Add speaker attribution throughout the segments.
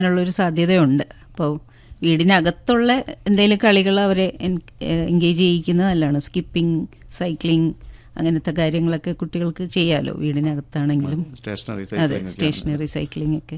Speaker 1: ഉള്ളൊരു സാധ്യതയുണ്ട് അപ്പോൾ വീടിനകത്തുള്ള എന്തെങ്കിലും കളികൾ അവരെ എൻഗേജ് ചെയ്യിക്കുന്നത് നല്ലതാണ് സ്കിപ്പിംഗ് സൈക്ലിംഗ് അങ്ങനത്തെ കാര്യങ്ങളൊക്കെ കുട്ടികൾക്ക് ചെയ്യാമല്ലോ വീടിനകത്താണെങ്കിലും
Speaker 2: സ്റ്റേഷനറി
Speaker 1: അതെ സ്റ്റേഷനറി സൈക്ലിംഗ് ഒക്കെ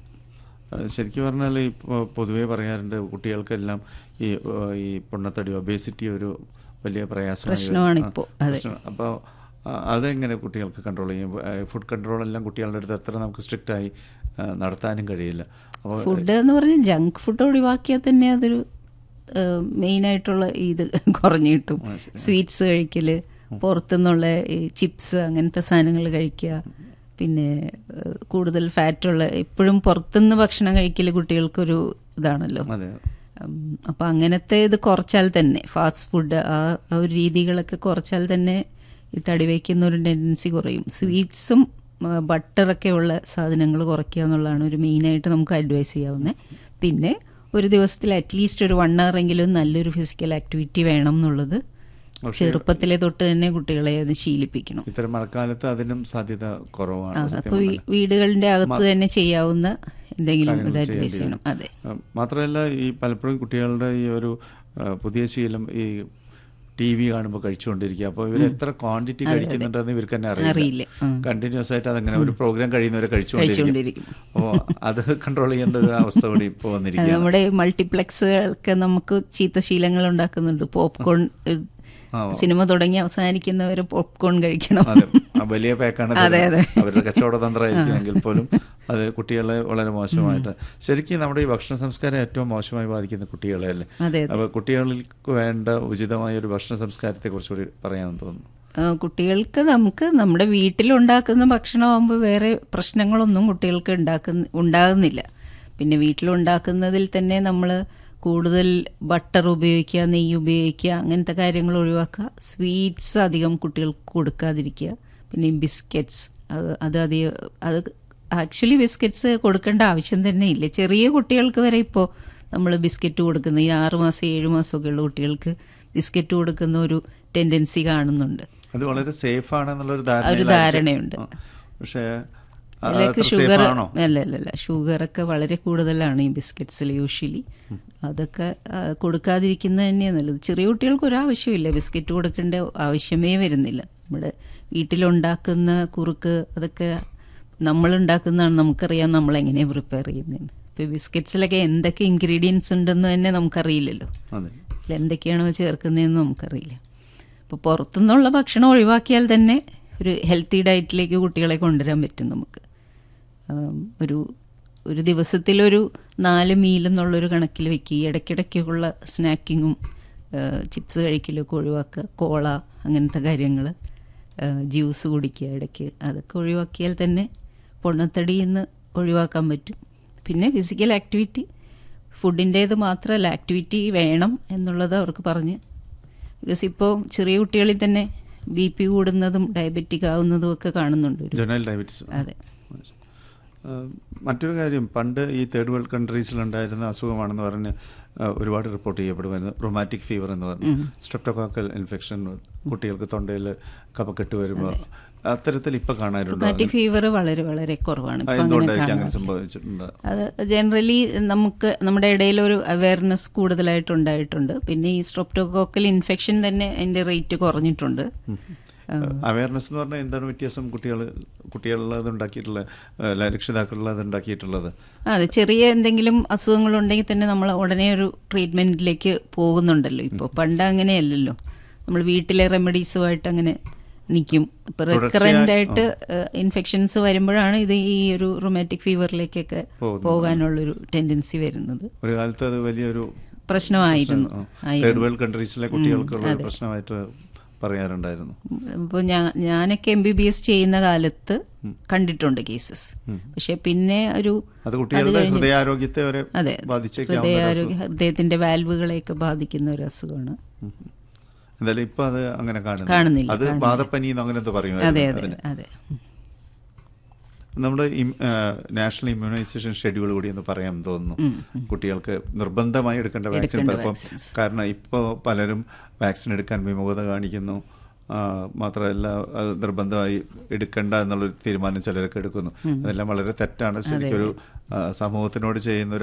Speaker 2: ശരിക്കും പറഞ്ഞാൽ ഇപ്പോൾ പൊതുവേ പറയാറുണ്ട് കുട്ടികൾക്കെല്ലാം ഈ ആ, ഈ പൊണ്ണത്തടി ഒബേസിറ്റി ഒരു വലിയ പ്രയാസമായി
Speaker 1: പ്രശ്നമാണ്
Speaker 2: വരും. ആ,
Speaker 1: ഇപ്പോ, അതെ.
Speaker 2: പ്രശ്നം. അപ്പോൾ ആ, അതെങ്ങനെ കുട്ടികൾക്ക് കൺട്രോൾ ചെയ്യും ആ, ഫുഡ് കൺട്രോൾ എല്ലാം കുട്ടികളുടെ അടുത്ത് എത്ര നമുക്ക് സ്ട്രിക്റ്റ് ആയി ആ, നടത്താനും കഴിയില്ല അപ്പോൾ
Speaker 1: ഫുഡ് എന്ന് പറഞ്ഞാൽ ജങ്ക് ഫുഡ് ഒഴിവാക്കിയാൽ തന്നെ അതൊരു മെയിനായിട്ടുള്ള ഇത് കുറഞ്ഞു കിട്ടും
Speaker 2: ആ, ശരി.
Speaker 1: സ്വീറ്റ്സ് കഴിക്കൽ പുറത്തുനിന്നുള്ള ഈ ചിപ്സ് അങ്ങനത്തെ സാധനങ്ങൾ കഴിക്കുക പിന്നെ ഏഹ്, കൂടുതൽ ഫാറ്റുള്ള എപ്പോഴും പുറത്തുനിന്ന് ഭക്ഷണം കഴിക്കൽ കുട്ടികൾക്കൊരു ഇതാണല്ലോ
Speaker 2: അതെ
Speaker 1: ഉം, അപ്പം അങ്ങനത്തെ ഇത് കുറച്ചാൽ തന്നെ ഫാസ്റ്റ് ഫുഡ് ആ ആ ഒരു രീതികളൊക്കെ കുറച്ചാൽ തന്നെ ഈ തടി വയ്ക്കുന്ന ഒരു ടെൻഡൻസി കുറയും സ്വീറ്റ്സും ബട്ടറൊക്കെ ഉള്ള സാധനങ്ങൾ കുറയ്ക്കുക എന്നുള്ളതാണ് ഒരു മെയിനായിട്ട് നമുക്ക് അഡ്വൈസ് ചെയ്യാവുന്നത് പിന്നെ ഒരു ദിവസത്തിൽ അറ്റ്ലീസ്റ്റ് ഒരു വൺ അവർ എങ്കിലും നല്ലൊരു ഫിസിക്കൽ ആക്ടിവിറ്റി വേണം എന്നുള്ളത്
Speaker 2: പക്ഷേ
Speaker 1: ചെറുപ്പത്തിലെ തൊട്ട് തന്നെ കുട്ടികളെ അത് ശീലിപ്പിക്കണം
Speaker 2: ഇത്തരം മഴക്കാലത്ത് അതിനും സാധ്യത കുറവാണ് സത്യം
Speaker 1: അപ്പോൾ
Speaker 2: പറഞ്ഞാൽ.
Speaker 1: വീടുകളുടെ അകത്ത് തന്നെ ചെയ്യാവുന്ന എന്തെങ്കിലും
Speaker 2: കാര്യങ്ങൾ
Speaker 1: ഇത് അഡ്വൈസ്
Speaker 2: ചെയ്യേണ്ടി
Speaker 1: ചെയ്യണം
Speaker 2: വരും.
Speaker 1: അതെ
Speaker 2: ആ, മാത്രമല്ല ഈ പലപ്പോഴും കുട്ടികളുടെ ഈ ഒരു ആ, പുതിയ ശീലം ഈ ടി വി കാണുമ്പോൾ കഴിച്ചുകൊണ്ടിരിക്കുക അപ്പോൾ ഇവർ എത്ര ക്വാണ്ടിറ്റി കഴിക്കുന്നുണ്ടെന്ന് ഇവർക്ക് തന്നെ
Speaker 1: അറിയില്ല.
Speaker 2: അറിയില്ല
Speaker 1: ഉം.
Speaker 2: കണ്ടിന്യൂസ് ആയിട്ട് അതങ്ങനെ ഒരു പ്രോഗ്രാം കഴിയുന്നവരെ കഴിച്ചുകൊണ്ടിരിക്കും
Speaker 1: കഴിച്ചുകൊണ്ടിരിക്കും.
Speaker 2: അപ്പോൾ അത് കൺട്രോൾ ചെയ്യേണ്ട ഒരു അവസ്ഥ കൂടി ഇപ്പോൾ
Speaker 1: അത്
Speaker 2: വന്നിരിക്കുകയാണ്
Speaker 1: നമ്മുടെ മൾട്ടിപ്ലക്സുകൾക്ക് നമുക്ക് ചീത്ത ശീലങ്ങൾ ഉണ്ടാക്കുന്നുണ്ട് പോപ്കോൺ
Speaker 2: ആ,
Speaker 1: സിനിമ തുടങ്ങി അവസാനിക്കുന്നവരെ പോപ്കോൺ കഴിക്കണം
Speaker 2: അതെ ആ വലിയ പാക്കാണ്
Speaker 1: അതെ, അതെ.
Speaker 2: അവരുടെ കച്ചവട തന്ത്രമായിരിക്കുമെങ്കിൽ പോലും അത് കുട്ടികളെ വളരെ മോശമായിട്ട് ശരിക്കും നമ്മുടെ ഈ ഭക്ഷണ സംസ്കാരം ഏറ്റവും മോശമായി ബാധിക്കുന്ന കുട്ടികളെ അല്ലേ
Speaker 1: അതെ അതെ
Speaker 2: അപ്പോൾ കുട്ടികൾക്ക് വേണ്ട ഉചിതമായ ഒരു ഭക്ഷണ സംസ്കാരത്തെ കുറിച്ചുകൂടി പറയാമെന്ന് തോന്നുന്നു
Speaker 1: ആ, കുട്ടികൾക്ക് നമുക്ക് നമ്മുടെ വീട്ടിലുണ്ടാക്കുന്ന ഭക്ഷണമാകുമ്പോൾ വേറെ പ്രശ്നങ്ങളൊന്നും കുട്ടികൾക്ക് ഉണ്ടാക്കുന്ന ഉണ്ടാകുന്നില്ല പിന്നെ വീട്ടിലുണ്ടാക്കുന്നതിൽ തന്നെ നമ്മൾ കൂടുതൽ ബട്ടർ ഉപയോഗിക്കുക നെയ്യ് ഉപയോഗിക്കുക അങ്ങനത്തെ കാര്യങ്ങൾ ഒഴിവാക്കുക സ്വീറ്റ്സ് അധികം കുട്ടികൾക്ക് കൊടുക്കാതിരിക്കുക പിന്നെ ഈ ബിസ്ക്കറ്റ്സ് അത് അത് അധികം അത് ആക്ച്വലി ബിസ്ക്കറ്റ്സ് കൊടുക്കേണ്ട ആവശ്യം തന്നെ ഇല്ല ചെറിയ കുട്ടികൾക്ക് വരെ ഇപ്പോൾ നമ്മൾ ബിസ്ക്കറ്റ് കൊടുക്കുന്ന ഈ ആറ് മാസം ഏഴ് മാസമൊക്കെ ഉള്ള കുട്ടികൾക്ക് ബിസ്ക്കറ്റ് കൊടുക്കുന്ന ഒരു ടെൻഡൻസി കാണുന്നുണ്ട്
Speaker 2: അത് വളരെ സേഫ് ആണെന്നുള്ളൊരു
Speaker 1: ഒരു
Speaker 2: ധാരണയിലായിരിക്കും.
Speaker 1: ധാരണയുണ്ട്
Speaker 2: ആ. പക്ഷേ ആ,
Speaker 1: അതിലേക്ക്
Speaker 2: അത്ര
Speaker 1: ഷുഗർ
Speaker 2: safe ആണോ
Speaker 1: അല്ല അല്ല അല്ല ഷുഗറൊക്കെ വളരെ കൂടുതലാണ് ഈ ബിസ്ക്കറ്റ്സിൽ യൂഷ്വലി അതൊക്കെ ആ, കൊടുക്കാതിരിക്കുന്നത് തന്നെയാണ് നല്ലത് ചെറിയ കുട്ടികൾക്ക് ഒരു ആവശ്യമില്ല ബിസ്ക്കറ്റ് കൊടുക്കേണ്ട ആവശ്യമേ വരുന്നില്ല നമ്മുടെ വീട്ടിലുണ്ടാക്കുന്ന കുറുക്ക് അതൊക്കെ നമ്മളുണ്ടാക്കുന്നതാണ് നമുക്കറിയാം നമ്മൾ എങ്ങനെയാണ് പ്രിപ്പയർ ചെയ്യുന്നതെന്ന് ഇപ്പോൾ ബിസ്ക്കറ്റ്സിലൊക്കെ എന്തൊക്കെ ഇൻഗ്രീഡിയൻസ് ഉണ്ടെന്ന് തന്നെ നമുക്കറിയില്ലല്ലോ
Speaker 2: അതെ
Speaker 1: അതിൽ എന്തൊക്കെയാണോ ചേർക്കുന്നതെന്ന് നമുക്കറിയില്ല അപ്പോൾ പുറത്തുനിന്നുള്ള ഭക്ഷണം ഒഴിവാക്കിയാൽ തന്നെ ഒരു ഹെൽത്തി ഡയറ്റിലേക്ക് കുട്ടികളെ കൊണ്ടുവരാൻ പറ്റും നമുക്ക് ആം, ഒരു ഒരു ദിവസത്തിലൊരു നാല് മീൽ എന്നുള്ളൊരു കണക്കിൽ വെക്കുക ഈ ഇടയ്ക്കിടയ്ക്കുള്ള സ്നാക്കിങ്ങും ചിപ്സ് കഴിക്കലൊക്കെ ഒഴിവാക്കുക കോള അങ്ങനത്തെ കാര്യങ്ങൾ ജ്യൂസ് കുടിക്കുക ഇടയ്ക്ക് അതൊക്കെ ഒഴിവാക്കിയാൽ തന്നെ പൊണ്ണത്തടിയിൽ നിന്ന് ഒഴിവാക്കാൻ പറ്റും പിന്നെ ഫിസിക്കൽ ആക്ടിവിറ്റി ഫുഡിൻ്റേത് മാത്രമല്ല ആക്ടിവിറ്റി വേണം എന്നുള്ളത് അവർക്ക് പറഞ്ഞ് ബിക്കോസ് ഇപ്പോൾ ചെറിയ കുട്ടികളിൽ തന്നെ ബി പി കൂടുന്നതും ഡയബറ്റിക് ആവുന്നതും ഒക്കെ കാണുന്നുണ്ട് ഒരു
Speaker 2: ജനറൽ ഡയബറ്റീസ്
Speaker 1: അതെ
Speaker 2: ആ, മറ്റൊരു കാര്യം പണ്ട് ഈ തേർഡ് വേൾഡ് കൺട്രീസിലുണ്ടായിരുന്ന അസുഖമാണെന്ന് പറഞ്ഞ് ആ, ഒരുപാട് റിപ്പോർട്ട് ചെയ്യപ്പെടുമായിരുന്നു റൊമാറ്റിക് ഫീവർ എന്ന് പറഞ്ഞു സ്ട്രെപ്റ്റോകോക്കൽ ഇൻഫെക്ഷൻ കുട്ടികൾക്ക് തൊണ്ടയിൽ കഫക്കെട്ട് വരുമ്പോൾ അത്തരത്തിൽ ഇപ്പൊ കാണാറുണ്ടോ
Speaker 1: റൊമാറ്റിക് ഫീവർ വളരെ വളരെ കുറവാണ്
Speaker 2: ആ,
Speaker 1: ഇപ്പം അങ്ങനെ
Speaker 2: എന്തുകൊണ്ടായിരിക്കും അങ്ങനെ
Speaker 1: കാണാറ്
Speaker 2: സംഭവിച്ചിട്ടുണ്ട്
Speaker 1: അത് ജനറലി നമുക്ക് നമ്മുടെ ഇടയിൽ ഒരു അവയർനെസ് കൂടുതലായിട്ട് ഉണ്ടായിട്ടുണ്ട് പിന്നെ ഈ സ്ട്രോപ്റ്റോകോക്കൽ ഇൻഫെക്ഷൻ തന്നെ അതിൻ്റെ റേറ്റ് കുറഞ്ഞിട്ടുണ്ട്
Speaker 2: അവയർനെസ് എന്ന് പറഞ്ഞാൽ എന്താണ് വ്യത്യാസം കുട്ടികൾ കുട്ടികളുള്ളത് ഉണ്ടാക്കിയിട്ടുള്ള രക്ഷിതാക്കളുള്ളത് ഉണ്ടാക്കിയിട്ടുള്ളത്
Speaker 1: അതെ ചെറിയ എന്തെങ്കിലും അസുഖങ്ങളുണ്ടെങ്കിൽ തന്നെ നമ്മൾ ഉടനെ ഒരു ട്രീറ്റ്മെൻറ്റിലേക്ക് പോകുന്നുണ്ടല്ലോ ഇപ്പോൾ പണ്ട് അങ്ങനെയല്ലല്ലോ നമ്മൾ വീട്ടിലെ റെമഡീസുമായിട്ട് അങ്ങനെ നിൽക്കും ഇപ്പോൾ റെക്കറൻ്റ് ആയിട്ട് ഇൻഫെക്ഷൻസ് വരുമ്പോഴാണ് ഇത് ഈ ഒരു റൊമാറ്റിക് ഫീവറിലേക്കൊക്കെ
Speaker 2: പോകുന്നത്.
Speaker 1: പോകാനുള്ളൊരു ടെൻഡൻസി വരുന്നത്
Speaker 2: ഒരു കാലത്ത് അത് വലിയൊരു
Speaker 1: പ്രശ്നമായിരുന്നു
Speaker 2: തേർഡ് വേൾഡ് കൺട്രീസിലെ കുട്ടികൾക്കുള്ള ഒരു പ്രശ്നമായിട്ട് പറയാറുണ്ടായിരുന്നു
Speaker 1: ഇപ്പോൾ ഞാൻ ഞാനൊക്കെ എം ബി ബി എസ് ചെയ്യുന്ന കാലത്ത് കണ്ടിട്ടുണ്ട് കേസസ് പക്ഷെ പിന്നെ ഒരു
Speaker 2: അത് കുട്ടികളുടെ ഹൃദയാരോഗ്യത്തെ വരെ
Speaker 1: അതെ
Speaker 2: ബാധിച്ചേക്കാവുന്ന ഒരു
Speaker 1: ഹൃദയാരോഗ്യ ഹൃദയത്തിന്റെ വാൽവുകളെയൊക്കെ ബാധിക്കുന്ന ഒരു അസുഖമാണ്
Speaker 2: ഉം. എന്തായാലും ഇപ്പൊ അത് അങ്ങനെ കാണുന്നു
Speaker 1: കാണുന്നില്ല,
Speaker 2: അത് ബാധപ്പനി എന്ന് അങ്ങനെ എന്തോ
Speaker 1: അതെ
Speaker 2: പറയുമായിരുന്നു
Speaker 1: അതെ
Speaker 2: അതിന്.
Speaker 1: അതെ
Speaker 2: നമ്മുടെ നാഷണൽ ഇമ്മ്യൂണൈസേഷൻ ഷെഡ്യൂൾ കൂടി ഒന്ന് പറയാൻ തോന്നുന്നു കുട്ടികൾക്ക് നിർബന്ധമായി എടുക്കേണ്ട വാക്സിൻ
Speaker 1: എടുക്കേണ്ട
Speaker 2: പലപ്പം
Speaker 1: vaccines.
Speaker 2: കാരണം ഇപ്പോൾ പലരും വാക്സിൻ എടുക്കാൻ വിമുഖത കാണിക്കുന്നു ആ, മാത്രമല്ല അത് നിർബന്ധമായി എടുക്കണ്ട എന്നുള്ളൊരു തീരുമാനം ചിലരൊക്കെ എടുക്കുന്നു അതെല്ലാം വളരെ തെറ്റാണ് ശരിക്കൊരു ആ, സമൂഹത്തിനോട് ചെയ്യുന്ന ഒരു